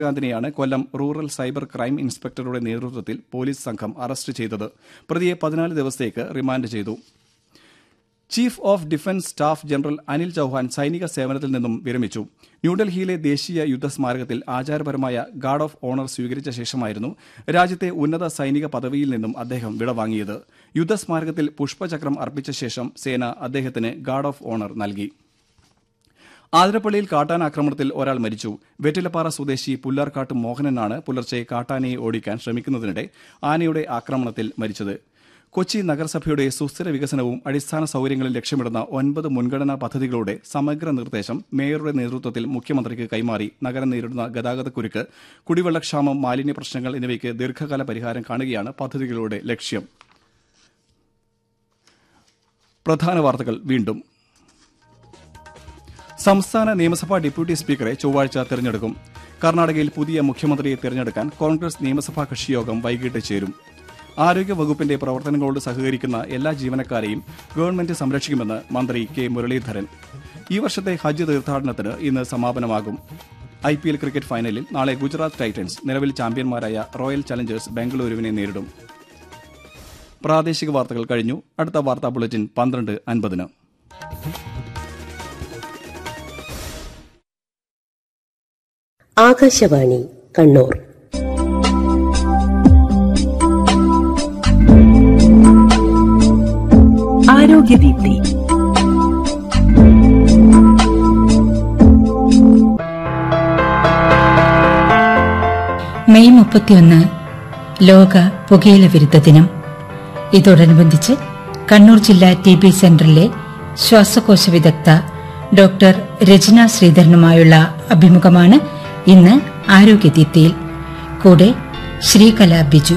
ശ്രീകാന്തിനെയാണ് Kollam rural cyber crime ഇൻസ്പെക്ടറുടെ നേതൃത്വത്തിൽ police സംഘം അറസ്റ്റ് ചെയ്തത് പ്രതിയെ പതിനാല് ദിവസത്തേക്ക് റിമാൻഡ് ചെയ്തു chief of defence staff general Anil Chauhan സൈനിക സേവനത്തിൽ നിന്നും വിരമിച്ചു ന്യൂഡൽഹിയിലെ ദേശീയ യുദ്ധസ്മാരകത്തിൽ ആചാരപരമായ ഗാർഡ് ഓഫ് ഓണർ സ്വീകരിച്ച ശേഷമായിരുന്നു രാജ്യത്തെ ഉന്നത സൈനിക പദവിയിൽ നിന്നും അദ്ദേഹം വിടവാങ്ങിയത് യുദ്ധസ്മാരകത്തിൽ പുഷ്പചക്രം അർപ്പിച്ച ശേഷം സേന അദ്ദേഹത്തിന് ഗാർഡ് ഓഫ് ഓണർ നൽകി ആതിരപ്പള്ളിയിൽ കാട്ടാൻ ആക്രമണത്തിൽ ഒരാൾ മരിച്ചു വെറ്റിലപ്പാറ സ്വദേശി പുല്ലാർക്കാട്ട് മോഹനനാണ് പുലർച്ചെ കാട്ടാനയെ ഓടിക്കാൻ ശ്രമിക്കുന്നതിനിടെ ആനയുടെ ആക്രമണത്തിൽ മരിച്ചത് കൊച്ചി നഗരസഭയുടെ സുസ്ഥിര വികസനവും അടിസ്ഥാന സൌകര്യങ്ങളും ലക്ഷ്യമിടുന്ന ഒൻപത് മുൻഗണനാ പദ്ധതികളുടെ സമഗ്ര നിർദ്ദേശം മേയറുടെ നേതൃത്വത്തിൽ മുഖ്യമന്ത്രിക്ക് കൈമാറി നഗരം നേരിടുന്ന ഗതാഗതക്കുരുക്ക് കുടിവെള്ളക്ഷാമം മാലിന്യ പ്രശ്നങ്ങൾ എന്നിവയ്ക്ക് ദീർഘകാല പരിഹാരം കാണുകയാണ് പദ്ധതികളുടെ ലക്ഷ്യം പ്രധാന വാർത്തകൾ വീണ്ടും സംസ്ഥാന നിയമസഭാ ഡെപ്യൂട്ടി സ്പീക്കറെ ചൊവ്വാഴ്ച തെരഞ്ഞെടുക്കും കർണാടകയിൽ പുതിയ മുഖ്യമന്ത്രിയെ തെരഞ്ഞെടുക്കാൻ കോൺഗ്രസ് നിയമസഭാ കക്ഷിയോഗം വൈകിട്ട് ചേരും ആരോഗ്യ വകുപ്പിന്റെ പ്രവർത്തനങ്ങളോട് സഹകരിക്കുന്ന എല്ലാ ജീവനക്കാരെയും ഗവൺമെന്റ് സംരക്ഷിക്കുമെന്ന് മന്ത്രി കെ മുരളീധരൻ ഈ വർഷത്തെ ഹജ്ജ് തീർത്ഥാടനത്തിന് ഇന്ന് സമാപനമാകും ഐ പി എൽ ക്രിക്കറ്റ് ഫൈനലിൽ നാളെ ഗുജറാത്ത് ടൈറ്റൻസ് നിലവിൽ ചാമ്പ്യന്മാരായ റോയൽ ചലഞ്ചേഴ്സ് ബംഗളൂരുവിനെ നേരിടും പ്രാദേശിക വാർത്തകൾ കഴിഞ്ഞു അടുത്ത വാർത്താ ബുള്ളറ്റിൻ പന്ത്രണ്ട് അൻപതിന് ആകാശവാണി കണ്ണൂർ ആരോഗ്യദീപ്തി മെയ് മുപ്പത്തിയൊന്ന് ലോക പുകയില വിരുദ്ധ ദിനം ഇതോടനുബന്ധിച്ച് കണ്ണൂർ ജില്ലാ ടി ബി സെന്ററിലെ ശ്വാസകോശ വിദഗ്ധ ഡോക്ടർ രചന ശ്രീധരനുമായുള്ള അഭിമുഖമാണ് ഇന്ന് ആരോഗ്യദീപ്തിയിൽ കൂടെ ശ്രീകല ബിജു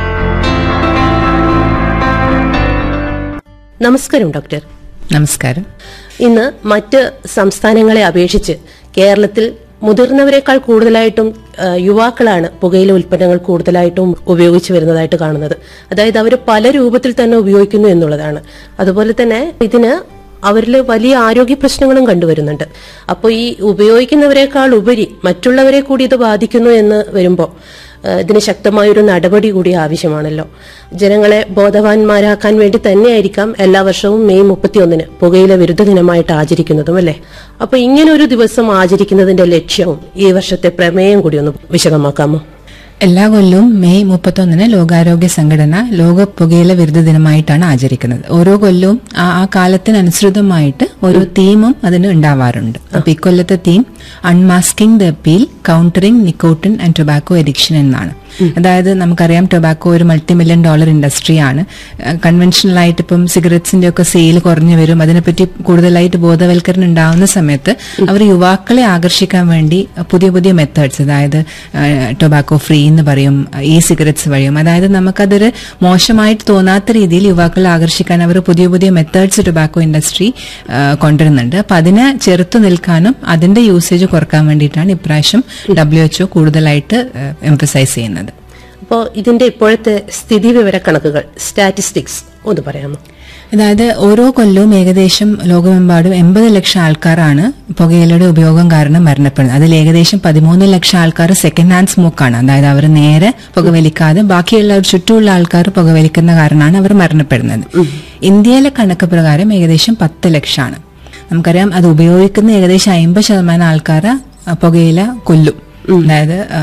നമസ്കാരം ഡോക്ടർ നമസ്കാരം ഇന്ന് മറ്റ് സംസ്ഥാനങ്ങളെ അപേക്ഷിച്ച് കേരളത്തിൽ മുതിർന്നവരെക്കാൾ കൂടുതലായിട്ടും ആ, യുവാക്കളാണ് പുകയില ഉൽപ്പന്നങ്ങൾ കൂടുതലായിട്ടും ഉപയോഗിച്ചു വരുന്നതായിട്ട് കാണുന്നത് അതായത് അവർ പല രൂപത്തിൽ തന്നെ ഉപയോഗിക്കുന്നു എന്നുള്ളതാണ് അതുപോലെ തന്നെ ഇതിന് അവരിൽ വലിയ ആരോഗ്യ പ്രശ്നങ്ങളും കണ്ടുവരുന്നുണ്ട് അപ്പോൾ ഈ ഉപയോഗിക്കുന്നവരെക്കാൾ ഉപരി മറ്റുള്ളവരെ കൂടി ഇത് ബാധിക്കുന്നു എന്ന് വരുമ്പോൾ ഇതിന് ശക്തമായൊരു നടപടി കൂടി ആവശ്യമാണല്ലോ ജനങ്ങളെ ബോധവാന്മാരാക്കാൻ വേണ്ടി തന്നെയായിരിക്കാം എല്ലാ വർഷവും മെയ് മുപ്പത്തിയൊന്നിന് പുകയില വിരുദ്ധ ദിനമായിട്ട് ആചരിക്കുന്നതും അല്ലേ അപ്പൊ ഇങ്ങനെ ഒരു ദിവസം ആചരിക്കുന്നതിന്റെ ലക്ഷ്യവും ഈ വർഷത്തെ പ്രമേയം കൂടി ഒന്ന് വിശദമാക്കാമോ എല്ലാ കൊല്ലവും മെയ് മുപ്പത്തൊന്നിന് ലോകാരോഗ്യ സംഘടന ലോക പുകയില വിരുദ്ധ ദിനമായിട്ടാണ് ആചരിക്കുന്നത് ഓരോ കൊല്ലവും ആ ആ കാലത്തിനനുസൃതമായിട്ട് ഓരോ തീമും അതിന് ഉണ്ടാവാറുണ്ട് അപ്പൊ ഇക്കൊല്ലത്തെ theme unmasking the appeal countering nicotine and tobacco addiction എന്നാണ് അതായത് നമുക്കറിയാം ടൊബാക്കോ ഒരു മൾട്ടി മില്യൺ ഡോളർ ഇൻഡസ്ട്രിയാണ് കൺവെൻഷണൽ ആയിട്ട് ഇപ്പം സിഗരറ്റ്സിന്റെ ഒക്കെ സെയിൽ കുറഞ്ഞു വരും അതിനെപ്പറ്റി കൂടുതലായിട്ട് ബോധവൽക്കരണം ഉണ്ടാവുന്ന സമയത്ത് അവർ യുവാക്കളെ ആകർഷിക്കാൻ വേണ്ടി പുതിയ പുതിയ മെത്തേഡ്സ് അതായത് ടൊബാക്കോ ഫ്രീ എന്ന് പറയും ഇ സിഗരറ്റ്സ് വഴിയും അതായത് നമുക്കതൊരു മോശമായിട്ട് തോന്നാത്ത രീതിയിൽ യുവാക്കളെ ആകർഷിക്കാൻ അവർ പുതിയ പുതിയ മെത്തേഡ്സ് ടൊബാക്കോ ഇൻഡസ്ട്രി കൊണ്ടുവരുന്നുണ്ട് അപ്പൊ അതിനെ ചെറുത്തു നിൽക്കാനും അതിന്റെ യൂസേജ് കുറക്കാൻ വേണ്ടിയിട്ടാണ് ഇപ്രാവശ്യം ഡബ്ല്യു എച്ച്ഒ കൂടുതലായിട്ട് എംഫസൈസ് ചെയ്യുന്നത് അപ്പോൾ ഇതിന്റെ ഇപ്പോഴത്തെ സ്ഥിതി വിവര കണക്കുകൾ സ്റ്റാറ്റിസ്റ്റിക്സ് ഒന്ന് പറയാമോ അതായത് ഓരോ കൊല്ലവും ഏകദേശം ലോകമെമ്പാടും എൺപത് ലക്ഷം ആൾക്കാരാണ് പുകയിലയുടെ ഉപയോഗം കാരണം മരണപ്പെടുന്നത് അതിൽ ഏകദേശം പതിമൂന്ന് ലക്ഷം ആൾക്കാർ സെക്കൻഡ് ഹാൻഡ് സ്മോക്കാണ് അതായത് അവർ നേരെ പുകവലിക്കാതെ ബാക്കിയുള്ള ചുറ്റുമുള്ള ആൾക്കാർ പുകവലിക്കുന്ന കാരണമാണ് അവർ മരണപ്പെടുന്നത് ഇന്ത്യയിലെ കണക്ക് പ്രകാരം ഏകദേശം പത്ത് ലക്ഷമാണ് നമുക്കറിയാം അത് ഉപയോഗിക്കുന്ന ഏകദേശം അമ്പത് ശതമാനം ആൾക്കാരെ ആ, പുകയില കൊല്ലും അതായത് ആ,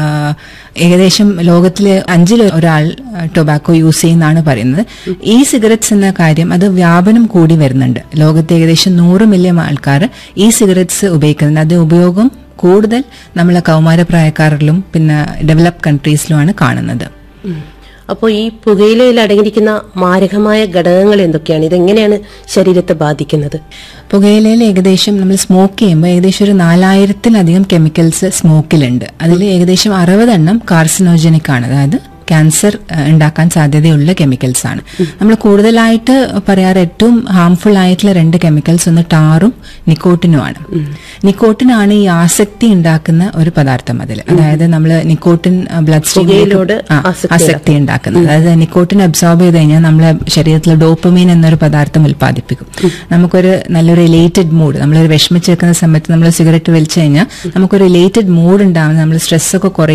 ഏകദേശം ലോകത്തിലെ അഞ്ചിൽ ഒരാൾ ആ, ടൊബാക്കോ യൂസ് ചെയ്യുന്നതാണ് പറയുന്നത് ഈ സിഗരറ്റ്സ് എന്ന കാര്യം അത് വ്യാപനം കൂടി വരുന്നുണ്ട് ലോകത്തെ ഏകദേശം നൂറ് മില്യൺ ആൾക്കാർ ഈ സിഗരറ്റ്സ് ഉപയോഗിക്കുന്നുണ്ട് അത് ഉപയോഗം കൂടുതൽ നമ്മളെ കൗമാരപ്രായക്കാരിലും പിന്നെ ഡെവലപ്പ് കൺട്രീസിലുമാണ് കാണുന്നത് അപ്പോൾ ഈ പുകയിലയിൽ അടങ്ങിയിരിക്കുന്ന മാരകമായ ഘടകങ്ങൾ എന്തൊക്കെയാണ് ഇതെങ്ങനെയാണ് ശരീരത്തെ ബാധിക്കുന്നത് പുകയിലയിൽ ഏകദേശം നമ്മൾ സ്മോക്ക് ചെയ്യുമ്പോൾ ഏകദേശം ഒരു നാലായിരത്തിലധികം കെമിക്കൽസ് സ്മോക്കിലുണ്ട് അതിൽ ഏകദേശം അറുപതെണ്ണം കാർസിനോജനിക് ആണ് അതായത് ക്യാൻസർ ആ, ഉണ്ടാക്കാൻ സാധ്യതയുള്ള കെമിക്കൽസ് ആണ് നമ്മൾ കൂടുതലായിട്ട് പറയാറ് ഏറ്റവും ഹാംഫുൾ ആയിട്ടുള്ള രണ്ട് കെമിക്കൽസ് ഒന്ന് ടാറും നിക്കോട്ടിനുമാണ് നിക്കോട്ടിനാണ് ഈ ആസക്തി ഉണ്ടാക്കുന്ന ഒരു പദാർത്ഥം അതിൽ അതായത് നമ്മൾ നിക്കോട്ടിൻ ബ്ലഡ് പുകയിലോട് സ്ട്രീമിലേക്ക് ആസക്തി ആസക്തി ഉണ്ടാക്കുന്നത് അതായത് നിക്കോട്ടിൻ അബ്സോർബ് ചെയ്ത് കഴിഞ്ഞാൽ നമ്മളെ ശരീരത്തിൽ ഡോപ്പമീൻ എന്നൊരു പദാർത്ഥം ഉൽപ്പാദിപ്പിക്കും നമുക്കൊരു നല്ലൊരു റിലേറ്റഡ് മൂഡ് നമ്മളൊരു വിഷമിച്ച് വെക്കുന്ന സമയത്ത് നമ്മൾ സിഗരറ്റ് വലിച്ചു കഴിഞ്ഞാൽ നമുക്കൊരു റിലേറ്റഡ് മൂഡ് ഉണ്ടാവുന്ന നമ്മൾ സ്ട്രെസ് ഒക്കെ കുറയും